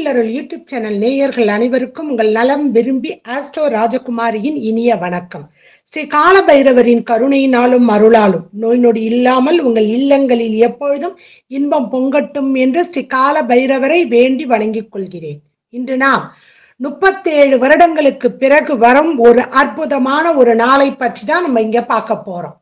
திருவள்ளரல் YouTube channel நேயர்கள் அனைவருக்கும் உங்கள் நலம் விரும்பி ஆஸ்ட்ரோ ராஜகுமாரியின் இனிய வணக்கம் ஸ்ரீ காலபைரவரின் கருணையினாலும் அருளாலும் நோய் நொடி இல்லாமல் உங்கள் இல்லங்களில் எப்பொழுதும் இன்பம் பொங்கட்டும் என்று ஸ்ரீ கால பைரவரை வேண்டி வணங்கிக் கொள்கிறேன் இன்று நாம் முப்பத்தேழு வருடங்களுக்கு பிறகு வரும் ஒரு அற்புதமான ஒரு நாளை பற்றி தான் நம்ம இங்க பார்க்க போறோம்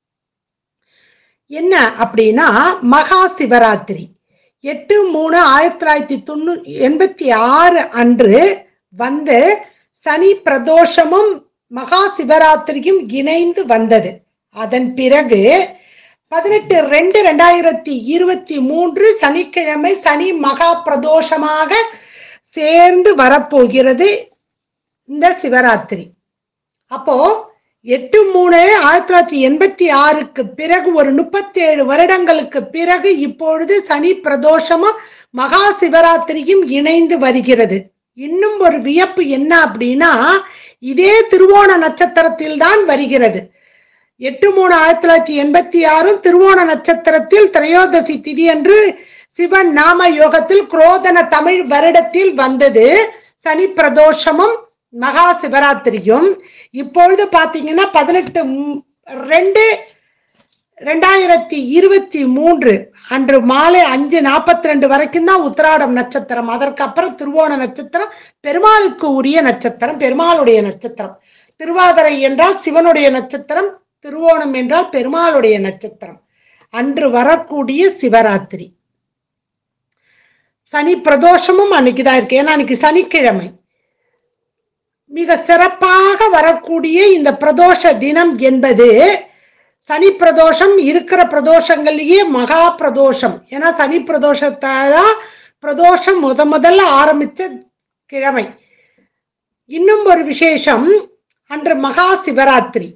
என்ன அப்படின்னா மகா சிவராத்திரி எட்டு மூணு ஆயிரத்தி தொள்ளாயிரத்தி தொண்ணூ எண்பத்தி ஆறு அன்று வந்து சனி பிரதோஷமும் மகா சிவராத்திரியும் இணைந்து வந்தது அதன் பிறகு பதினெட்டு ரெண்டு ரெண்டாயிரத்தி இருபத்தி மூன்று சனிக்கிழமை சனி மகா பிரதோஷமாக சேர்ந்து வரப்போகிறது இந்த சிவராத்திரி அப்போ எட்டு மூணு ஆயிரத்தி தொள்ளாயிரத்தி எண்பத்தி ஆறுக்கு பிறகு ஒரு முப்பத்தி ஏழு வருடங்களுக்கு பிறகு இப்பொழுது சனி பிரதோஷமும் மகா சிவராத்திரியும் இணைந்து வருகிறது இன்னும் ஒரு வியப்பு என்ன அப்படின்னா இதே திருவோண நட்சத்திரத்தில் தான் வருகிறது எட்டு மூணு ஆயிரத்தி தொள்ளாயிரத்தி எண்பத்தி ஆறும் திருவோண நட்சத்திரத்தில் திரையோதசி திதி அன்று சிவன் நாம யோகத்தில் குரோதன தமிழ் வருடத்தில் வந்தது சனி பிரதோஷமும் மகா சிவராத்திரியும் இப்பொழுது பாத்தீங்கன்னா பதினெட்டு ரெண்டு ரெண்டாயிரத்தி இருபத்தி மூன்று அன்று மாலை அஞ்சு நாற்பத்தி ரெண்டு வரைக்கும் தான் உத்திராடம் நட்சத்திரம் அதற்கு அப்புறம் திருவோண நட்சத்திரம் பெருமாளுக்கு உரிய நட்சத்திரம் பெருமாளுடைய நட்சத்திரம் திருவாதிரை என்றால் சிவனுடைய நட்சத்திரம் திருவோணம் என்றால் பெருமாளுடைய நட்சத்திரம் அன்று வரக்கூடிய சிவராத்திரி சனி பிரதோஷமும் அன்னைக்கு தான் இருக்கு ஏன்னா அன்னைக்கு சனிக்கிழமை மிக சிறப்பாக வரக்கூடிய இந்த பிரதோஷ தினம் என்பது சனி பிரதோஷம் இருக்கிற பிரதோஷங்கள்லயே மகா பிரதோஷம் ஏன்னா சனி பிரதோஷத்தை தான் பிரதோஷம் முத முதல்ல ஆரம்பிச்ச கிழமை இன்னும் ஒரு விசேஷம் அன்று மகா சிவராத்திரி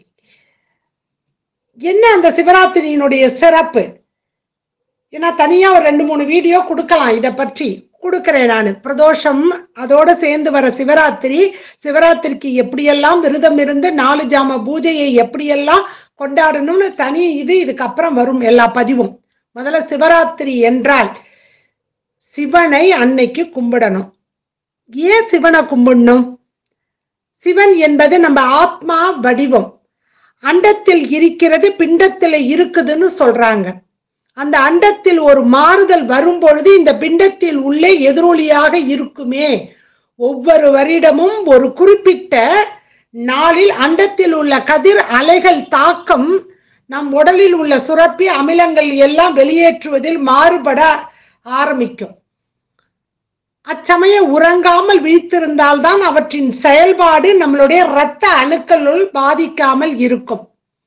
என்ன அந்த சிவராத்திரியினுடைய சிறப்பு ஏன்னா தனியா ஒரு ரெண்டு மூணு வீடியோ கொடுக்கலாம் இதை பற்றி கொடுக்கிறேன் நான் பிரதோஷம் அதோட சேர்ந்து வர சிவராத்திரி சிவராத்திரிக்கு எப்படியெல்லாம் விரதம் இருந்து நாலு ஜாம பூஜையை எப்படியெல்லாம் கொண்டாடணும்னு தனி இது இதுக்கப்புறம் வரும் எல்லா பதிவும் முதல்ல சிவராத்திரி என்றால் சிவனை அன்னைக்கு கும்பிடணும் ஏன் சிவனை கும்பிடணும் சிவன் என்பது நம்ம ஆத்மா வடிவம் அண்டத்தில் இருக்கிறது பிண்டத்தில் இருக்குதுன்னு சொல்றாங்க அந்த அண்டத்தில் ஒரு மாறுதல் வரும் பொழுது இந்த பிண்டத்தில் உள்ளே எதிரொலியாக இருக்குமே ஒவ்வொரு வருடமும் ஒரு குறிப்பிட்ட நாளில் அண்டத்தில் உள்ள கதிர் அலைகள் தாக்கம் நம் உடலில் உள்ள சுரப்பி அமிலங்கள் எல்லாம் வெளியேற்றுவதில் மாறுபட ஆரம்பிக்கும் அச்சமயம் உறங்காமல் விழித்திருந்தால்தான் அவற்றின் செயல்பாடு நம்மளுடைய இரத்த அணுக்களுள் பாதிக்காமல் இருக்கும்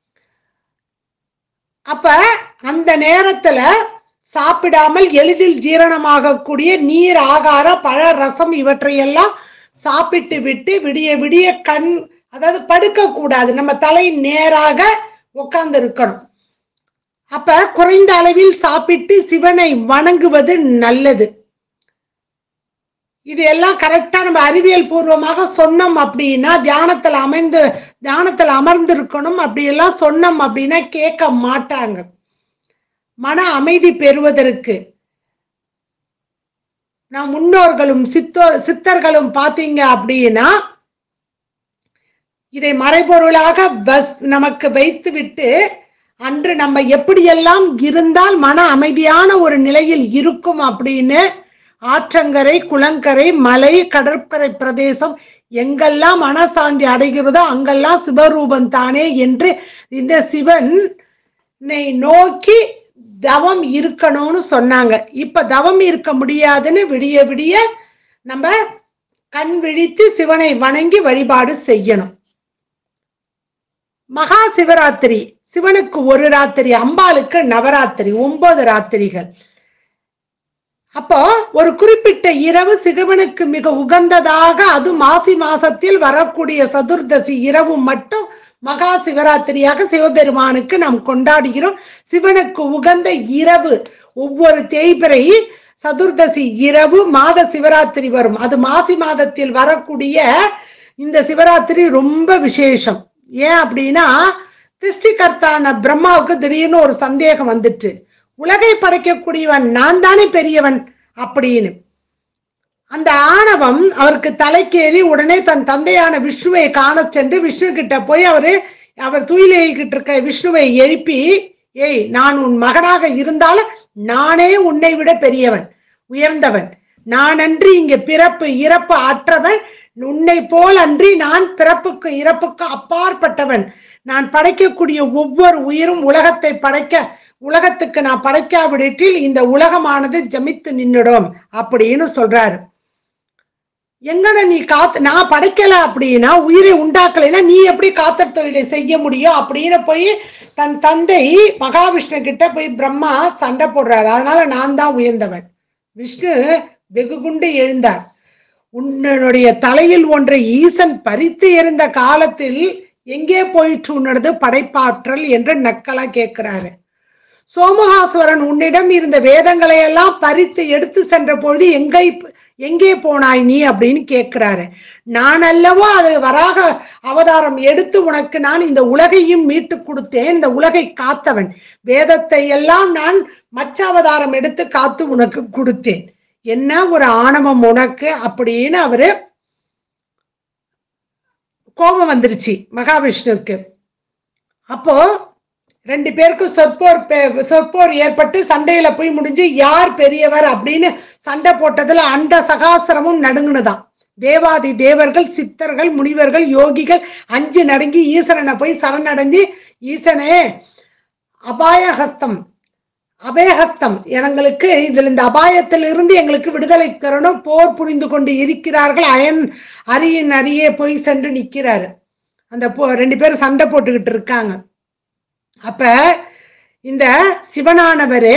அப்ப அந்த நேரத்துல சாப்பிடாமல் எளிதில் ஜீரணமாகக்கூடிய நீர் ஆகார பழ ரசம் இவற்றையெல்லாம் சாப்பிட்டு விட்டு விடிய விடிய கண் அதாவது படுக்க கூடாது நம்ம தலை நேராக உட்கார்ந்து இருக்கணும் அப்ப குறைந்த அளவில் சாப்பிட்டு சிவனை வணங்குவது நல்லது இது எல்லாம் கரெக்டா நம்ம அறிவியல் பூர்வமாக சொன்னோம் அப்படின்னா தியானத்துல அமைந்து தியானத்துல அமர்ந்து இருக்கணும் அப்படி எல்லாம் சொன்னோம் அப்படின்னா கேட்க மாட்டாங்க மன அமைதி பெறுவதற்கு நான் முன்னோர்களும் சித்தோ சித்தர்களும் பார்த்தீங்க அப்படின்னா இதை மறைபொருளாக பஸ் நமக்கு வைத்து விட்டு அன்று நம்ம எப்படியெல்லாம் இருந்தால் மன அமைதியான ஒரு நிலையில் இருக்கும் அப்படின்னு ஆற்றங்கரை குளங்கரை மலை கடற்கரை பிரதேசம் எங்கெல்லாம் மனசாந்தி அடைகிறதோ அங்கெல்லாம் சிவரூபம் தானே என்று இந்த சிவன் நோக்கி தவம் இருக்கணும்னு சொன்னாங்க இப்ப தவம் இருக்க முடியாதுன்னு விடிய விடிய நம்ம கண் விழித்து சிவனை வணங்கி வழிபாடு செய்யணும் மகா சிவராத்திரி சிவனுக்கு ஒரு ராத்திரி அம்பாளுக்கு நவராத்திரி ஒன்பது ராத்திரிகள் அப்போ ஒரு குறிப்பிட்ட இரவு சிவனுக்கு மிக உகந்ததாக அது மாசி மாசத்தில் வரக்கூடிய சதுர்தசி இரவு மட்டும் மகா சிவராத்திரியாக சிவபெருமானுக்கு நாம் கொண்டாடுகிறோம் சிவனுக்கு உகந்த இரவு ஒவ்வொரு தேய்பிரை சதுர்தசி இரவு மாத சிவராத்திரி வரும் அது மாசி மாதத்தில் வரக்கூடிய இந்த சிவராத்திரி ரொம்ப விசேஷம் ஏன் அப்படின்னா திருஷ்டிகர்த்தான பிரம்மாவுக்கு திடீர்னு ஒரு சந்தேகம் வந்துட்டு உலகை படைக்கக்கூடியவன் நான் தானே பெரியவன் அப்படின்னு அந்த ஆணவம் அவருக்கு தலைக்கேறி உடனே தன் தந்தையான விஷ்ணுவை காண சென்று விஷ்ணு கிட்ட போய் அவரு அவர் துயிலேகிட்டு இருக்க விஷ்ணுவை எழுப்பி ஏய் நான் உன் மகனாக இருந்தாலும் நானே உன்னை விட பெரியவன் உயர்ந்தவன் நான் அன்றி இங்க பிறப்பு இறப்பு அற்றவன் உன்னை போல் அன்றி நான் பிறப்புக்கு இறப்புக்கு அப்பாற்பட்டவன் நான் படைக்கக்கூடிய ஒவ்வொரு உயிரும் உலகத்தை படைக்க உலகத்துக்கு நான் படைக்காவிடில் இந்த உலகமானது ஜமித்து நின்னுடும் அப்படின்னு சொல்றாரு எங்கட நீ காத்து நான் படைக்கல அப்படின்னா உயிரை உண்டாக்கலைன்னா நீ எப்படி காத்தற் தொழிலை செய்ய முடியும் அப்படின்னு போய் தன் தந்தை மகாவிஷ்ணு கிட்ட போய் பிரம்மா சண்டை போடுறாரு அதனால நான் தான் உயர்ந்தவன் விஷ்ணு வெகுகுண்டு எழுந்தார் உன்னுடைய தலையில் ஒன்றை ஈசன் பறித்து எறிந்த காலத்தில் எங்கே போயிற்று உன்னது படைப்பாற்றல் என்று நக்கலா கேட்கிறாரு சோமகாசுவரன் உன்னிடம் இருந்த வேதங்களை எல்லாம் பறித்து எடுத்து சென்ற பொழுது எங்கே எங்கே போனாய் நீ அப்படின்னு கேட்கிறாரு நான் அல்லவோ அது வராக அவதாரம் எடுத்து உனக்கு நான் இந்த உலகையும் மீட்டு கொடுத்தேன் இந்த உலகை காத்தவன் வேதத்தை எல்லாம் நான் மச்ச அவதாரம் எடுத்து காத்து உனக்கு கொடுத்தேன் என்ன ஒரு ஆணவம் உனக்கு அப்படின்னு அவரு கோபம் வந்துருச்சு மகாவிஷ்ணுவுக்கு அப்போ ரெண்டு பேருக்கும் சொற்போர் பே- சொற்போர் ஏற்பட்டு சண்டையில போய் முடிஞ்சு யார் பெரியவர் அப்படின்னு சண்டை போட்டதுல அண்ட சகாசிரமும் நடுங்குனதாம் தேவாதி தேவர்கள் சித்தர்கள் முனிவர்கள் யோகிகள் அஞ்சு நடுங்கி ஈசனனை போய் சரணடைஞ்சு ஈசனே அபாயஹஸ்தம் அபயஹஸ்தம் எங்களுக்கு இதில் இந்த அபாயத்திலிருந்து எங்களுக்கு விடுதலை தரணும் போர் புரிந்து கொண்டு இருக்கிறார்கள் அயன் அரியின் அரியே போய் சென்று நிக்கிறாரு அந்த போ ரெண்டு பேரும் சண்டை போட்டுக்கிட்டு இருக்காங்க அப்ப இந்த சிவனானவர்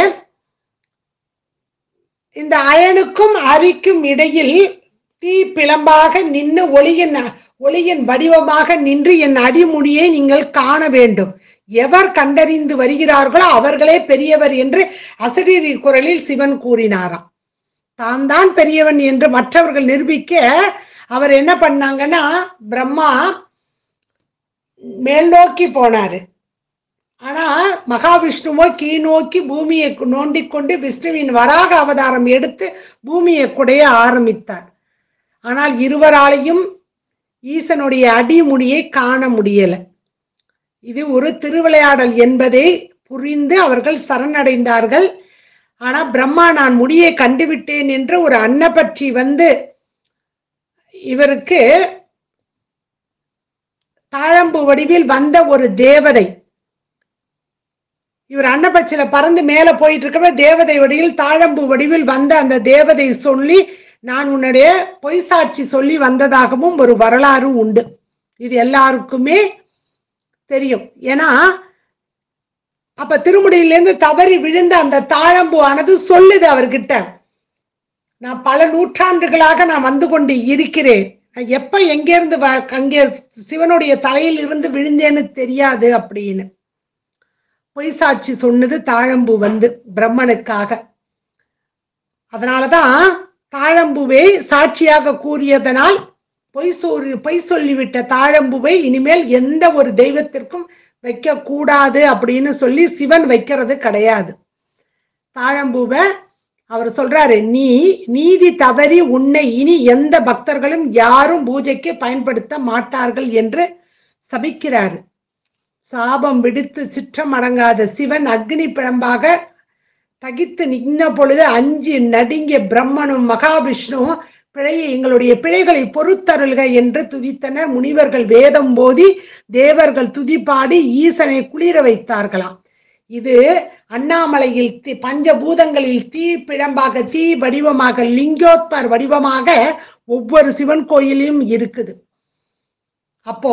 இந்த அயனுக்கும் அரிக்கும் இடையில் தீ பிளம்பாக நின்று ஒளியின் ஒளியின் வடிவமாக நின்று என் அடிமுடியை நீங்கள் காண வேண்டும் எவர் கண்டறிந்து வருகிறார்களோ அவர்களே பெரியவர் என்று அசரீரி குரலில் சிவன் கூறினாராம் தான் தான் பெரியவன் என்று மற்றவர்கள் நிரூபிக்க அவர் என்ன பண்ணாங்கன்னா பிரம்மா மேல் நோக்கி போனாரு ஆனா மகாவிஷ்ணுவோ கீழ் நோக்கி பூமியை நோண்டிக் கொண்டு விஷ்ணுவின் வராக அவதாரம் எடுத்து பூமியை குடைய ஆரம்பித்தார் ஆனால் இருவராலையும் ஈசனுடைய அடிமுடியை காண முடியல இது ஒரு திருவிளையாடல் என்பதை புரிந்து அவர்கள் சரணடைந்தார்கள் ஆனா பிரம்மா நான் முடியை கண்டுவிட்டேன் என்று ஒரு அன்னப்பற்றி வந்து இவருக்கு தாழம்பு வடிவில் வந்த ஒரு தேவதை இவர் அன்னபட்சியில பறந்து மேல போயிட்டு இருக்கவே தேவதை வடிவில் தாழம்பு வடிவில் வந்த அந்த தேவதை சொல்லி நான் உன்னுடைய பொய் சாட்சி சொல்லி வந்ததாகவும் ஒரு வரலாறு உண்டு இது எல்லாருக்குமே தெரியும் ஏன்னா அப்ப திருமுடியிலிருந்து தவறி விழுந்த அந்த தாழம்பு ஆனது சொல்லுது அவர்கிட்ட நான் பல நூற்றாண்டுகளாக நான் வந்து கொண்டு இருக்கிறேன் நான் எப்ப எங்கேருந்து வ- அங்கே சிவனுடைய தலையில் இருந்து விழுந்தேன்னு தெரியாது அப்படின்னு பொய் சாட்சி சொன்னது தாழம்பு வந்து பிரம்மனுக்காக அதனாலதான் தாழம்புவை சாட்சியாக கூறியதனால் பொய் சொல்லி பொய் சொல்லிவிட்ட தாழம்புவை இனிமேல் எந்த ஒரு தெய்வத்திற்கும் வைக்க கூடாது அப்படின்னு சொல்லி சிவன் வைக்கிறது கிடையாது தாழம்பூவை அவர் சொல்றாரு நீ நீதி தவறி உன்னை இனி எந்த பக்தர்களும் யாரும் பூஜைக்கு பயன்படுத்த மாட்டார்கள் என்று சபிக்கிறாரு சாபம் விடுத்து சிற்றம் அடங்காத சிவன் அக்னி பிழம்பாக தகித்து நின்ன பொழுது அஞ்சு நடுங்கிய பிரம்மனும் மகாவிஷ்ணுவும் பிழையை எங்களுடைய பிழைகளை பொறுத்தருள்க என்று துதித்தனர் முனிவர்கள் வேதம் போதி தேவர்கள் துதிப்பாடி ஈசனை குளிர வைத்தார்களாம் இது அண்ணாமலையில் தீ பஞ்சபூதங்களில் தீ பிழம்பாக தீ வடிவமாக லிங்கோத்பர் வடிவமாக ஒவ்வொரு சிவன் கோயிலையும் இருக்குது அப்போ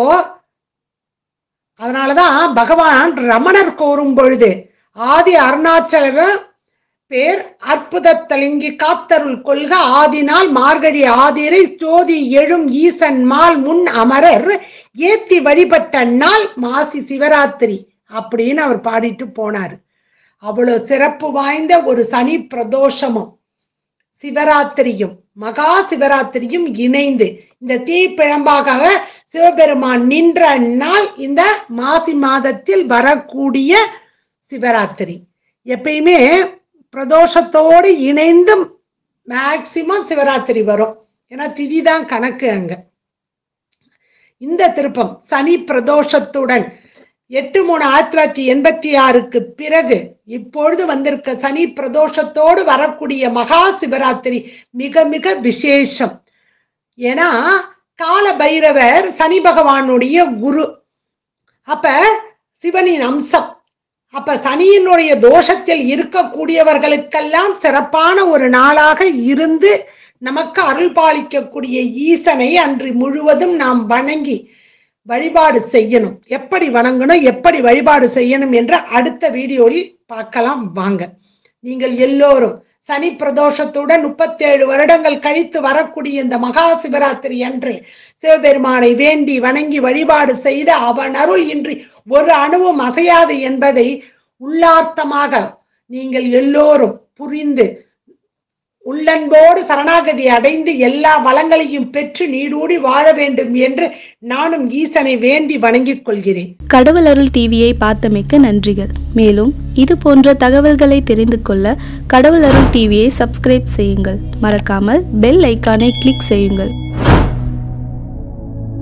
அதனாலதான் பகவான் ரமணர் கோரும் பொழுது ஆதி அருணாச்சல பேர் அற்புத தலிங்கி காத்தருள் கொள்க ஆதினால் மார்கழி ஆதிரை ஜோதி எழும் ஈசன் மால் முன் அமரர் ஏத்தி வழிபட்ட நாள் மாசி சிவராத்திரி அப்படின்னு அவர் பாடிட்டு போனாரு அவ்வளவு சிறப்பு வாய்ந்த ஒரு சனி பிரதோஷமும் சிவராத்திரியும் மகா சிவராத்திரியும் இணைந்து இந்த தீப்பிழம்பாக சிவபெருமான் நின்ற நாள் இந்த மாசி மாதத்தில் வரக்கூடிய சிவராத்திரி எப்பயுமே பிரதோஷத்தோடு இணைந்து மேக்சிமம் சிவராத்திரி வரும் ஏன்னா திதி தான் கணக்கு அங்க இந்த திருப்பம் சனி பிரதோஷத்துடன் எட்டு மூணு ஆயிரத்தி தொள்ளாயிரத்தி எண்பத்தி ஆறுக்கு பிறகு இப்பொழுது வந்திருக்க சனி பிரதோஷத்தோடு வரக்கூடிய மகா சிவராத்திரி மிக மிக விசேஷம் ஏன்னா கால பைரவர் சனி பகவானுடைய குரு அப்ப சிவனின் அம்சம் அப்ப சனியினுடைய தோஷத்தில் இருக்கக்கூடியவர்களுக்கெல்லாம் சிறப்பான ஒரு நாளாக இருந்து நமக்கு அருள் பாலிக்கக்கூடிய ஈசனை அன்று முழுவதும் நாம் வணங்கி வழிபாடு செய்யணும் எப்படி வணங்கணும் எப்படி வழிபாடு செய்யணும் என்ற அடுத்த வீடியோவில் பார்க்கலாம் வாங்க நீங்கள் எல்லோரும் சனி பிரதோஷத்துடன் முப்பத்தேழு வருடங்கள் கழித்து வரக்கூடிய இந்த மகா சிவராத்திரி அன்று சிவபெருமானை வேண்டி வணங்கி வழிபாடு செய்து அவன் அருள் இன்றி ஒரு அணுவும் அசையாது என்பதை உள்ளார்த்தமாக நீங்கள் எல்லோரும் புரிந்து உள்ளன்போடு சரணாகதி அடைந்து எல்லா வளங்களையும் பெற்று நீடூடி வாழ வேண்டும் என்று நானும் ஈசனை வேண்டி வணங்கிக் கொள்கிறேன் கடவுள் அருள் டிவியை பார்த்தமைக்கு நன்றிகள் மேலும் இது போன்ற தகவல்களை தெரிந்து கொள்ள கடவுள் அருள் டிவியை சப்ஸ்கிரைப் செய்யுங்கள் மறக்காமல் பெல் ஐக்கானை கிளிக் செய்யுங்கள்